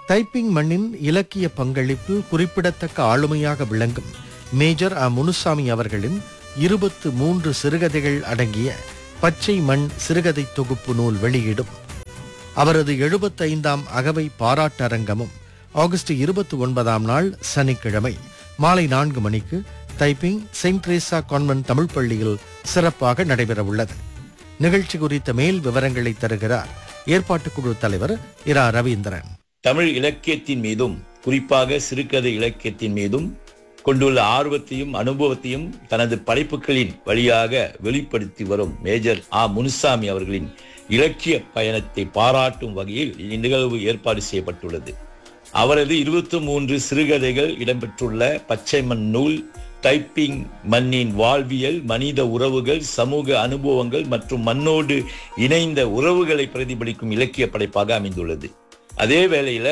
Taiping மண்ணின் இலக்கிய பங்களிப்பில் குறிப்பிடத்தக்க ஆளுமையாக விளங்கும் மேஜர் அ முனுசாமி அவர்களின் இருபத்து மூன்று சிறுகதைகள் அடங்கிய பச்சை மண் சிறுகதை தொகுப்பு நூல் வெளியிடும் அவரது எழுபத்தைந்தாம் அகவை பாராட்டரங்கமும் ஆகஸ்ட் இருபத்தி ஒன்பதாம் நாள் சனிக்கிழமை மாலை நான்கு மணிக்கு Taiping Saint Teresa convent Tamil பள்ளியில் சிறப்பாக நடைபெறவுள்ளது நிகழ்ச்சி குறித்த மேல் விவரங்களை தருகிறார் ஏற்பாட்டுக்குழு தலைவர் இரா ரவீந்திரன் தமிழ் இலக்கியத்தின் மீதும் குறிப்பாக சிறுகதை இலக்கியத்தின் மீதும் கொண்டுள்ள ஆர்வத்தையும் அனுபவத்தையும் தனது படைப்புகளின் வழியாக வெளிப்படுத்தி வரும் மேஜர் ஆ முனுசாமி அவர்களின் இலக்கிய பயணத்தை பாராட்டும் வகையில் இந்நிகழ்வு ஏற்பாடு செய்யப்பட்டுள்ளது அவரது இருபத்தி மூன்று சிறுகதைகள் இடம்பெற்றுள்ள பச்சை மண் நூல் டைப்பிங் மண்ணின் வாழ்வியல் மனித உறவுகள் சமூக அனுபவங்கள் மற்றும் மண்ணோடு இணைந்த உறவுகளை பிரதிபலிக்கும் இலக்கிய படைப்பாக அமைந்துள்ளது அதே வேளையில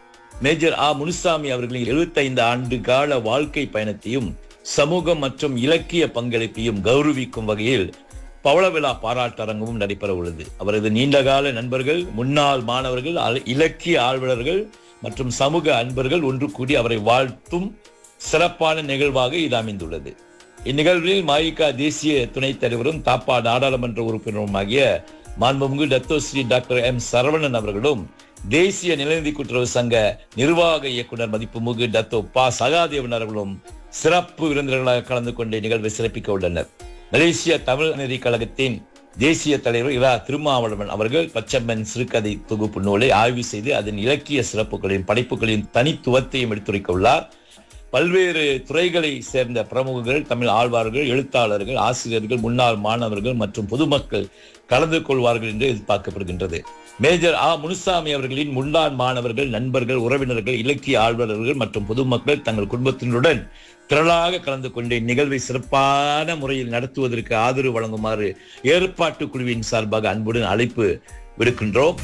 மேஜர் ஆ முனுசாமி அவர்களின் 75 ஆண்டு கால வாழ்க்கை பயணத்தையும் சமூகம் மற்றும் இலக்கிய பங்களிப்பையும் கௌரவிக்கும் வகையில் பவள விழா பாராட்டரங்கமும் நடைபெற உள்ளது அவரது நீண்டகால நண்பர்கள் முன்னாள் மாணவர்கள் அல- இலக்கிய ஆர்வலர்கள் மற்றும் சமூக அன்பர்கள் ஒன்று கூடி அவரை வாழ்த்தும் சிறப்பான நிகழ்வாக இது அமைந்துள்ளது இந்நிகழ்வில் மாயிகா தேசிய துணைத் தலைவரும் தாப்பா நாடாளுமன்ற உறுப்பினருமாகிய மாண்புமிகு டத்தோஸ்ரீ டாக்டர் எம் சரவணன் அவர்களும் தேசிய நிலநிதி கூட்டுறவு சங்க நிர்வாக இயக்குனர் மதிப்புமிகு டத்தோ பா சகாதேவன் அவர்களும் சிறப்பு விருந்தினர்களாக கலந்து கொண்டு நிகழ்வை சிறப்பிக்க உள்ளனர் மலேசிய தமிழ் நெறி கழகத்தின் தேசிய தலைவர் இரா திருமாவளவன் அவர்கள் பச்சம்மன் சிறுகதை தொகுப்பு நூலை ஆய்வு செய்து அதன் இலக்கிய சிறப்புகளையும் படைப்புகளின் தனித்துவத்தையும் எடுத்துரைக்க உள்ளார் பல்வேறு துறைகளை சேர்ந்த பிரமுகர்கள் தமிழ் ஆழ்வார்கள் எழுத்தாளர்கள் ஆசிரியர்கள் முன்னாள் மாணவர்கள் மற்றும் பொதுமக்கள் கலந்து கொள்வார்கள் என்று எதிர்பார்க்கப்படுகின்றது மேஜர் ஆ முனுசாமி அவர்களின் முன்னாள் மாணவர்கள் நண்பர்கள் உறவினர்கள் இலக்கிய ஆழ்வலர்கள் மற்றும் பொதுமக்கள் தங்கள் குடும்பத்தினருடன் திரளாக கலந்து கொண்டு இந்நிகழ்வை சிறப்பான முறையில் நடத்துவதற்கு ஆதரவு வழங்குமாறு ஏற்பாட்டு குழுவின் சார்பாக அன்புடன் அழைப்பு விடுக்கின்றோம்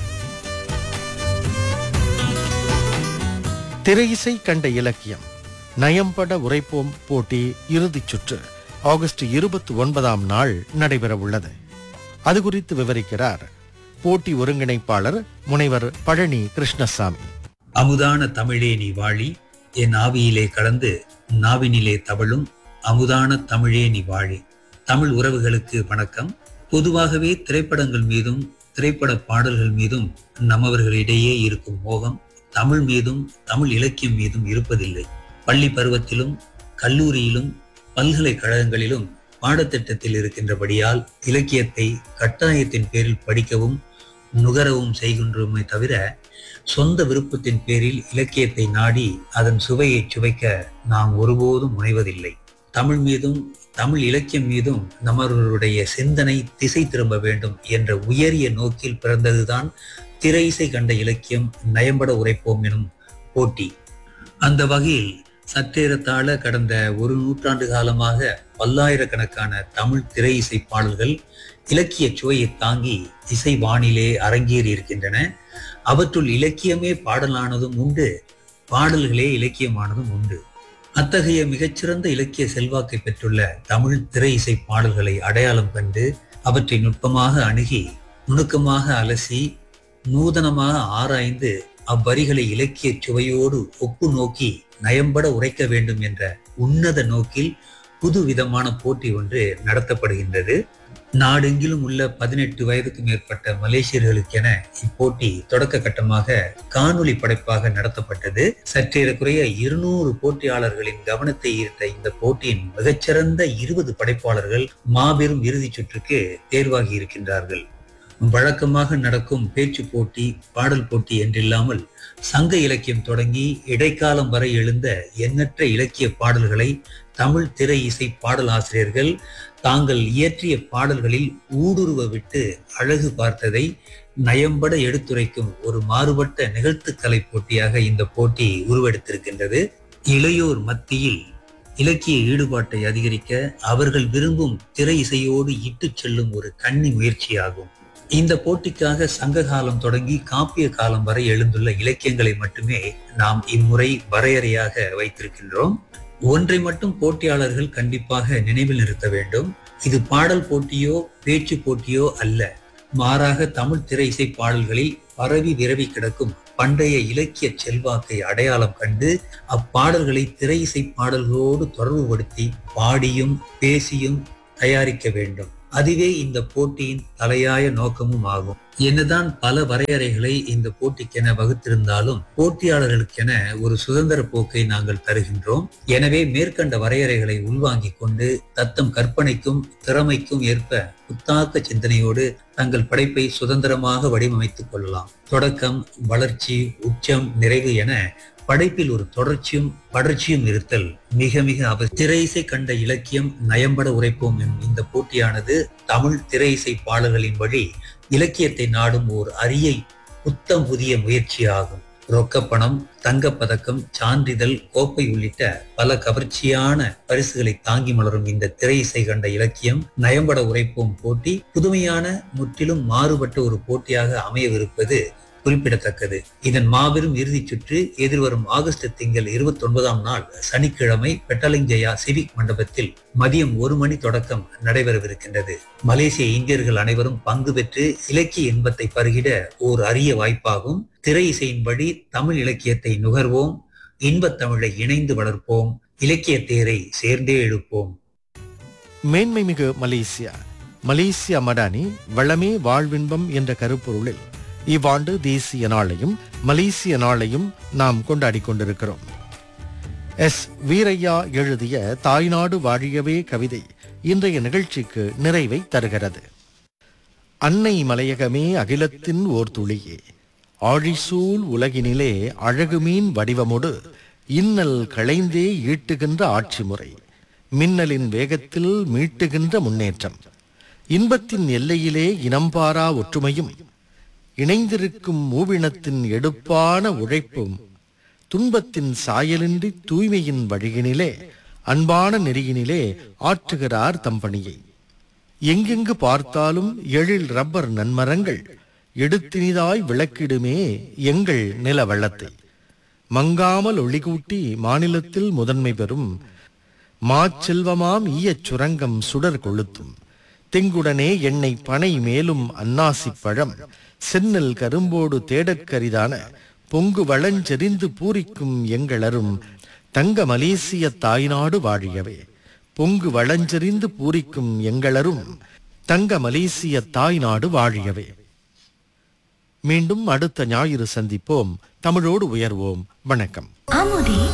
திரையிசை கண்ட இலக்கியம் நயம்பட உரைப்போம் போட்டி இறுதிச் சுற்று ஆகஸ்ட் இருபத்தி ஒன்பதாம் நாள் நடைபெறவுள்ளது அது குறித்து விவரிக்கிறார் போட்டி ஒருங்கிணைப்பாளர் முனைவர் பழனி கிருஷ்ணசாமி அமுதான தமிழே நீ வாழி என் ஆவியிலே கலந்து நாவினிலே தவழும் அமுதான தமிழே நீ வாழி தமிழ் உறவுகளுக்கு வணக்கம் பொதுவாகவே திரைப்படங்கள் மீதும் திரைப்பட பாடல்கள் மீதும் நம்மவர்களிடையே இருக்கும் மோகம் தமிழ் மீதும் தமிழ் இலக்கியம் மீதும் இருப்பதில்லை பள்ளி பருவத்திலும் கல்லூரியிலும் பல்கலைக்கழகங்களிலும் பாடத்திட்டத்தில் இருக்கின்றபடியால் இலக்கியத்தை கட்டாயத்தின் பேரில் படிக்கவும் நுகரவும் செய்கின்றோமே தவிர சொந்த விருப்பத்தின் பேரில் இலக்கியத்தை நாடி அதன் சுவையை சுவைக்க நாம் ஒருபோதும் முனைவதில்லை தமிழ் மீதும் தமிழ் இலக்கியம் மீதும் நம்மவர்களுடைய சிந்தனை திசை திரும்ப வேண்டும் என்ற உயரிய நோக்கில் பிறந்ததுதான் திரை இசை கண்ட இலக்கியம் நயம்பட உரைப்போம் எனும் போட்டி அந்த வகையில் சற்றேறத்தாழ கடந்த ஒரு நூற்றாண்டு காலமாக பல்லாயிரக்கணக்கான தமிழ் திரை இசை பாடல்கள் இலக்கிய சுவையை தாங்கி இசை வானிலே அரங்கேறி இருக்கின்றன அவற்றுள் இலக்கியமே பாடலானதும் உண்டு பாடல்களே இலக்கியமானதும் உண்டு அத்தகைய மிகச்சிறந்த இலக்கிய செல்வாக்கை பெற்றுள்ள தமிழ் திரை இசை பாடல்களை அடையாளம் கண்டு அவற்றை நுட்பமாக அணுகி நுணுக்கமாக அலசி நூதனமாக ஆராய்ந்து அவ்வரிகளை இலக்கிய சுவையோடு ஒப்பு நோக்கி நயம்பட உரைக்க வேண்டும் என்ற உன்னத நோக்கில் புது விதமான போட்டி ஒன்று நடத்தப்படுகின்றது நாடெங்கிலும் உள்ள பதினெட்டு வயதுக்கு மேற்பட்ட மலேசியர்களுக்கென இப்போட்டி தொடக்க கட்டமாக காணொளி படைப்பாக நடத்தப்பட்டது சற்றேறக்குறைய இருநூறு போட்டியாளர்களின் கவனத்தை ஈர்த்த இந்த போட்டியின் மிகச்சிறந்த இருபது படைப்பாளர்கள் மாபெரும் இறுதிச் சுற்றுக்கு தேர்வாகி இருக்கின்றார்கள் வழக்கமாக நடக்கும் பேச்சு போட்டி பாடல் போட்டி என்றில்லாமல் சங்க இலக்கியம் தொடங்கி இடைக்காலம் வரை எழுந்த எண்ணற்ற இலக்கிய பாடல்களை தமிழ் திரை இசை பாடல் ஆசிரியர்கள் தாங்கள் இயற்றிய பாடல்களில் ஊடுருவ விட்டு அழகு பார்த்ததை நயம்பட எடுத்துரைக்கும் ஒரு மாறுபட்ட நிகழ்த்துக்கலை போட்டியாக இந்த போட்டி உருவெடுத்திருக்கின்றது இளையோர் மத்தியில் இலக்கிய ஈடுபாட்டை அதிகரிக்க அவர்கள் விரும்பும் திரை இசையோடு இட்டுச் செல்லும் ஒரு கன்னி முயற்சியாகும் இந்த போட்டிக்காக சங்க காலம் தொடங்கி காப்பிய காலம் வரை எழுந்துள்ள இலக்கியங்களை மட்டுமே நாம் இம்முறை வரையறையாக வைத்திருக்கின்றோம் ஒன்றை மட்டும் போட்டியாளர்கள் கண்டிப்பாக நினைவில் நிறுத்த வேண்டும் இது பாடல் போட்டியோ பேச்சு போட்டியோ அல்ல மாறாக தமிழ் திரை இசை பாடல்களில் பரவி விரவி கிடக்கும் பண்டைய இலக்கிய செல்வாக்கை அடையாளம் கண்டு அப்பாடல்களை திரை இசை பாடல்களோடு தொடர்புபடுத்தி பாடியும் பேசியும் தயாரிக்க வேண்டும் அதுவே இந்த போட்டியின் தலையாய நோக்கமும் ஆகும் என்னதான் பல வரையறைகளை இந்த போட்டிக்கென வகுத்திருந்தாலும் போட்டியாளர்களுக்கென ஒரு சுதந்திர போக்கை நாங்கள் தருகின்றோம் எனவே மேற்கண்ட வரையறைகளை உள்வாங்கிக் கொண்டு தத்தம் கற்பனைக்கும் திறமைக்கும் ஏற்ப புத்தாக்க சிந்தனையோடு தங்கள் படைப்பை சுதந்திரமாக வடிவமைத்துக் கொள்ளலாம் தொடக்கம் வளர்ச்சி உச்சம் நிறைவு என படைப்பில் ஒரு தொடர்ச்சியும் படர்ச்சியும் இருத்தல் மிக மிக அவ திரை இசை கண்ட இலக்கியம் நயம்பட உரைப்போம் என்னும் இந்த போட்டியானது தமிழ் திரை இசை பாடல்களின் வழி இலக்கியத்தை நாடும் ஓர் அரிய புத்தம் புதிய முயற்சியாகும் ரொக்கப்பணம் தங்கப்பதக்கம் சான்றிதழ் கோப்பை உள்ளிட்ட பல கவர்ச்சியான பரிசுகளை தாங்கி மலரும் இந்த திரை இசை கண்ட இலக்கியம் நயம்பட உரைப்போம் போட்டி புதுமையான முற்றிலும் மாறுபட்ட ஒரு போட்டியாக அமையவிருப்பது குறிப்பிடத்தக்கது இதன் மாபெரும் இறுதிச் சுற்று எதிர்வரும் ஆகஸ்ட் திங்கள் இருபத்தி ஒன்பதாம் நாள் சனிக்கிழமை பெட்டலிஞ்சயா சிவிக் மண்டபத்தில் மதியம் ஒரு மணி தொடக்கம் நடைபெறவிருக்கின்றது மலேசிய இந்தியர்கள் அனைவரும் பங்கு பெற்று இலக்கிய இன்பத்தை பருகிட ஓர் அரிய வாய்ப்பாகும் திரை இசையின் வழி தமிழ் இலக்கியத்தை நுகர்வோம் இன்பத் தமிழை இணைந்து வளர்ப்போம் இலக்கிய தேரை சேர்ந்தே எழுப்போம் மேன்மைமிகு மலேசியா மலேசியா மடானி வளமே வாழ்வின்பம் என்ற கருப்பொருளில் இவ்வாண்டு தேசிய நாளையும் மலேசிய நாளையும் நாம் கொண்டாடிக் கொண்டிருக்கிறோம் எஸ் வீரையா எழுதிய தாய்நாடு வாழியவே கவிதை இன்றைய நிகழ்ச்சிக்கு நிறைவை தருகிறது அன்னை மலையகமே அகிலத்தின் ஓர் துளியே ஆழிசூழ் உலகினிலே அழகுமீன் வடிவமொடு இன்னல் களைந்தே ஈட்டுகின்ற ஆட்சி முறை மின்னலின் வேகத்தில் மீட்டுகின்ற முன்னேற்றம் இன்பத்தின் எல்லையிலே இனம்பாரா ஒற்றுமையும் இணைந்திருக்கும் மூவினத்தின் எடுப்பான உழைப்பும் துன்பத்தின் சாயலின்றி தூய்மையின் வழியினிலே அன்பான நெறியினிலே ஆற்றுகிறார் தம் பணியை எங்கெங்கு பார்த்தாலும் எழில் ரப்பர் நன்மரங்கள் எடுத்தினிதாய் விளக்கிடுமே எங்கள் நில வள்ளத்தை மங்காமல் ஒளிகூட்டி மாநிலத்தில் முதன்மை பெறும் மாச்செல்வமாம் ஈயச் சுரங்கம் சுடர் கொளுத்தும் தெங்குடனே எண்ணெய் பனை மேலும் அன்னாசிப் பழம் சென்னல் கரும்போடு தேடற்கரிதான பொங்கு வளஞ்செறிந்து பூரிக்கும் எங்களரும் தங்க மலேசிய தாய்நாடு வாழியவே பொங்கு வளஞ்செறிந்து பூரிக்கும் எங்களரும் தங்க மலேசிய தாய்நாடு வாழியவே மீண்டும் அடுத்த ஞாயிறு சந்திப்போம் தமிழோடு உயர்வோம் வணக்கம் அமுதே